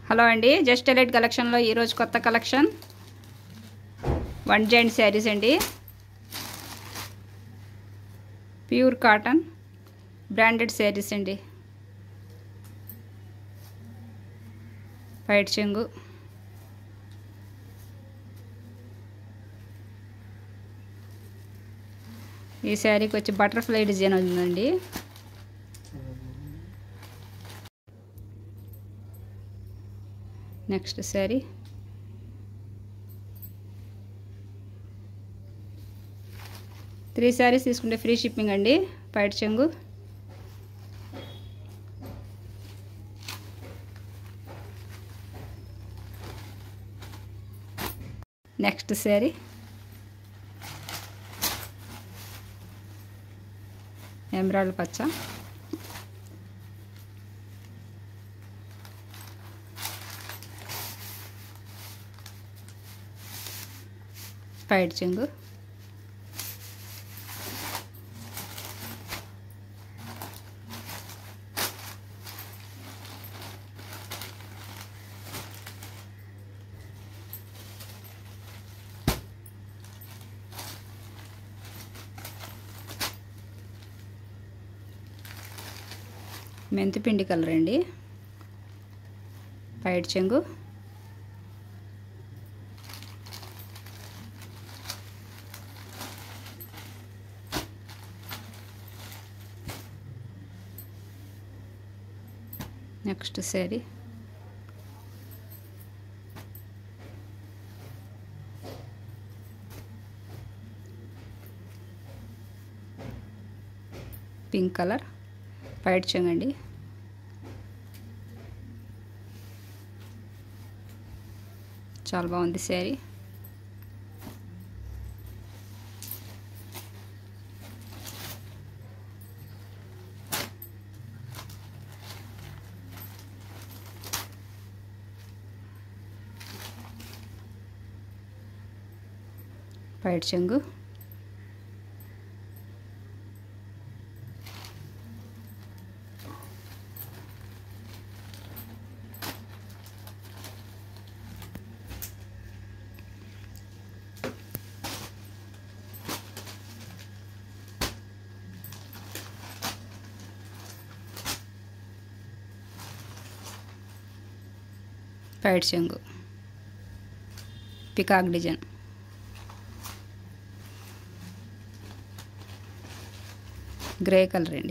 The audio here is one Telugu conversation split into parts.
హలో అండి జస్ట్ ఎలైట్ కలెక్షన్లో ఈరోజు కొత్త కలెక్షన్ వన్ జాయింట్ శారీస్ అండి ప్యూర్ కాటన్ బ్రాండెడ్ శారీస్ అండి వైట్ చెంగు ఈ శారీకి వచ్చి బటర్ఫ్లై డిజైన్ ఉందండి నెక్స్ట్ శారీ త్రీ శారీస్ తీసుకుంటే ఫ్రీ షిప్పింగ్ అండి పైట్ చెంగు నెక్స్ట్ శారీ ఎమరాల్డ్ పచ్చ పైడ్ చెంగు మెంతిపిండి కలర్ అండి పైడ్ చెంగు నెక్స్ట్ శారీ పింక్ కలర్ పైట్ చెంగండి చాలా బాగుంది శారీ పైట్ చెంగు పైట్ చెంగు పికాక్ డిజైన్ గ్రే కలర్ అండి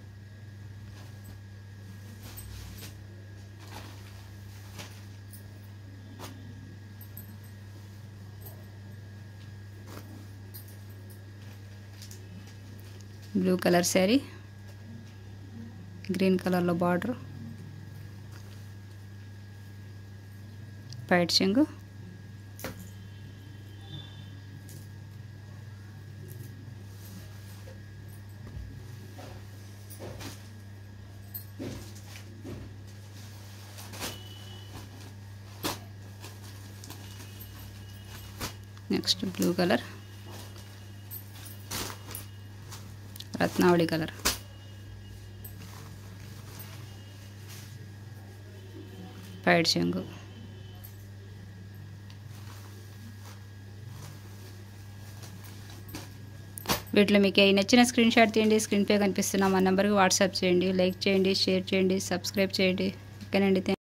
బ్లూ కలర్ శారీ గ్రీన్ కలర్లో బార్డర్ పైట్ చెంగు next blue colour Ratnavali colour పైడ్ చెంగు వీటిలో మీకు ఏ నచ్చిన స్క్రీన్ షాట్ తీయండి స్క్రీన్ పే కనిపిస్తున్న మా నెంబర్కి వాట్సాప్ చేయండి లైక్ చేయండి షేర్ చేయండి సబ్స్క్రైబ్ చేయండి ఓకేనండి థ్యాంక్